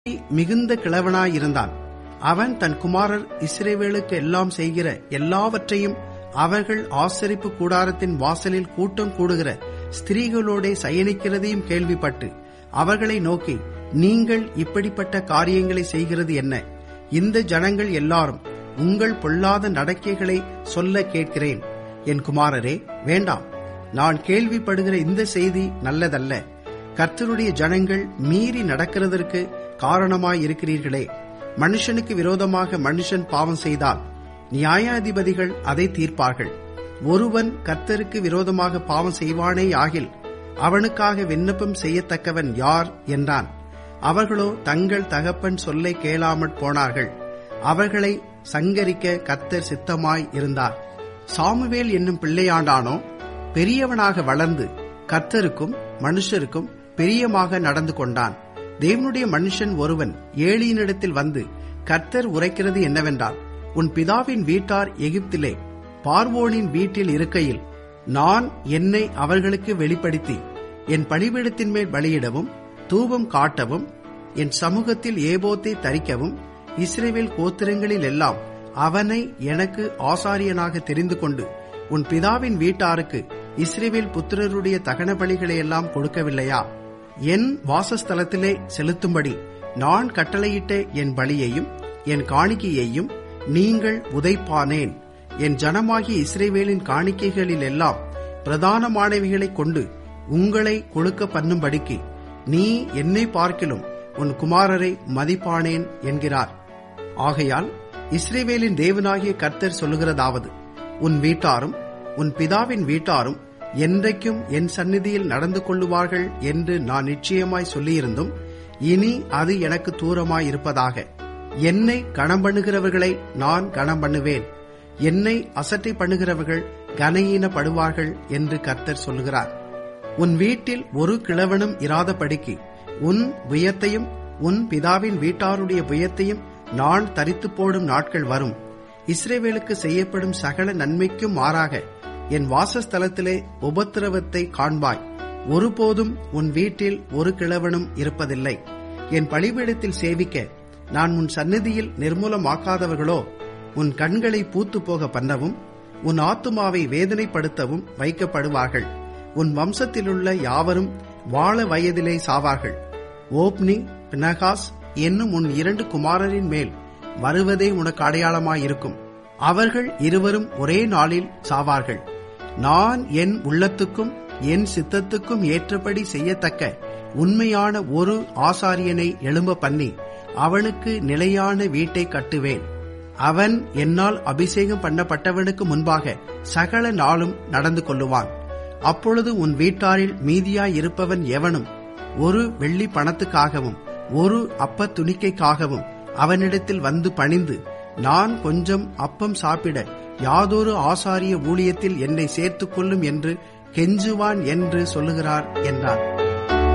மிகுந்த கிழவனாயிருந்தான் அவன் தன் குமாரர் இஸ்ரேவேலுக்கு எல்லாம் செய்கிற எல்லாவற்றையும் அவர்கள் ஆசரிப்பு கூடாரத்தின் வாசலில் கூட்டம் கூடுகிற ஸ்திரீகளோடே சயனிக்கிறதையும் கேள்விப்பட்டு அவர்களை நோக்கி நீங்கள் இப்படிப்பட்ட காரியங்களை செய்கிறது என்ன இந்த ஜனங்கள் எல்லாரும் உங்கள் பொல்லாத நடக்கைகளை சொல்ல கேட்கிறேன் என் குமாரரே வேண்டாம் நான் கேள்விப்படுகிற இந்த செய்தி நல்லதல்ல கர்த்தருடைய ஜனங்கள் மீறி நடக்கிறதற்கு காரணமாயிருக்கிறீர்களே மனுஷனுக்கு விரோதமாக மனுஷன் பாவம் செய்தால் நியாயாதிபதிகள் அதை தீர்ப்பார்கள் ஒருவன் கர்த்தருக்கு விரோதமாக பாவம் செய்வானே ஆகில் அவனுக்காக விண்ணப்பம் செய்யத்தக்கவன் யார் என்றான் அவர்களோ தங்கள் தகப்பன் சொல்லை கேளாமற் போனார்கள் அவர்களை சங்கரிக்க கர்த்தர் சித்தமாய் இருந்தார் சாமுவேல் என்னும் பிள்ளையாண்டானோ பெரியவனாக வளர்ந்து கர்த்தருக்கும் மனுஷருக்கும் பிரியமாக நடந்து கொண்டான் தேவனுடைய மனுஷன் ஒருவன் ஏழியினிடத்தில் வந்து கர்த்தர் உரைக்கிறது என்னவென்றால் உன் பிதாவின் வீட்டார் எகிப்திலே பார்வோனின் வீட்டில் இருக்கையில் நான் என்னை அவர்களுக்கு வெளிப்படுத்தி என் பலிபீடத்தின் மேல் பலியிடவும் தூபம் காட்டவும் என் சமூகத்தில் ஏபோத்தை தரிக்கவும் இஸ்ரேவேல் கோத்திரங்களில் எல்லாம் அவனை எனக்கு ஆசாரியனாக தெரிந்து கொண்டு உன் பிதாவின் வீட்டாருக்கு இஸ்ரேவேல் புத்திரருடைய தகன பலிகளை எல்லாம் கொடுக்கவில்லையா என் வாசஸ்தலத்திலே செலுத்தும்படி நான் கட்டளையிட்ட என் பலியையும் என் காணிக்கையையும் நீங்கள் உதைப்பானேன் என் ஜனமாகிய இஸ்ரேவேலின் காணிக்கைகளில் எல்லாம் பிரதானமானவைகளைக் கொண்டு உங்களை கொழுக்க பண்ணும்படிக்கு நீ என்னை பார்க்கிலும் உன் குமாரரை மதிப்பானேன் என்கிறார் ஆகையால் இஸ்ரேவேலின் தேவனாகிய கர்த்தர் சொல்லுகிறதாவது உன் வீட்டாரும் உன் பிதாவின் வீட்டாரும் என்றைக்கும் என் சந்நிதியில் நடந்து கொள்ளுவார்கள் என்று நான் நிச்சயமாய் சொல்லியிருந்தும் இனி அது எனக்கு தூரமாய் இருப்பதாக என்னை கணம் பண்ணுகிறவர்களை நான் கணம் பண்ணுவேன் என்னை அசட்டை பண்ணுகிறவர்கள் கனையீனப்படுவார்கள் என்று கர்த்தர் சொல்லுகிறார் உன் வீட்டில் ஒரு கிழவனும் இராதபடிக்கு உன் புயத்தையும் உன் பிதாவின் வீட்டாருடைய புயத்தையும் நான் தரித்து போடும் நாட்கள் வரும் இஸ்ரேவேலுக்கு செய்யப்படும் சகல நன்மைக்கும் மாறாக என் வாசஸ்தலத்திலே உபத்திரவத்தை காண்பாய் ஒருபோதும் உன் வீட்டில் ஒரு கிழவனும் இருப்பதில்லை என் பலிபீடத்தில் சேவிக்க நான் உன் சந்நிதியில் நிர்மூலமாக்காதவர்களோ உன் கண்களை பூத்து போக பண்ணவும் உன் ஆத்துமாவை வேதனைப்படுத்தவும் வைக்கப்படுவார்கள் உன் வம்சத்திலுள்ள யாவரும் வாழ வயதிலே சாவார்கள் ஓப்னி பினகாஸ் என்னும் உன் இரண்டு குமாரரின் மேல் வருவதே உனக்கு அடையாளமாயிருக்கும் அவர்கள் இருவரும் ஒரே நாளில் சாவார்கள் நான் என் உள்ளத்துக்கும் என் சித்தத்துக்கும் ஏற்றபடி செய்யத்தக்க உண்மையான ஒரு ஆசாரியனை எழும்ப பண்ணி அவனுக்கு நிலையான வீட்டை கட்டுவேன் அவன் என்னால் அபிஷேகம் பண்ணப்பட்டவனுக்கு முன்பாக சகல நாளும் நடந்து கொள்ளுவான் அப்பொழுது உன் வீட்டாரில் மீதியாய் இருப்பவன் எவனும் ஒரு வெள்ளி பணத்துக்காகவும் ஒரு அப்ப துணிக்கைக்காகவும் அவனிடத்தில் வந்து பணிந்து நான் கொஞ்சம் அப்பம் சாப்பிட யாதொரு ஆசாரிய ஊழியத்தில் என்னை சேர்த்துக் கொள்ளும் என்று கெஞ்சுவான் என்று சொல்லுகிறார் என்றார்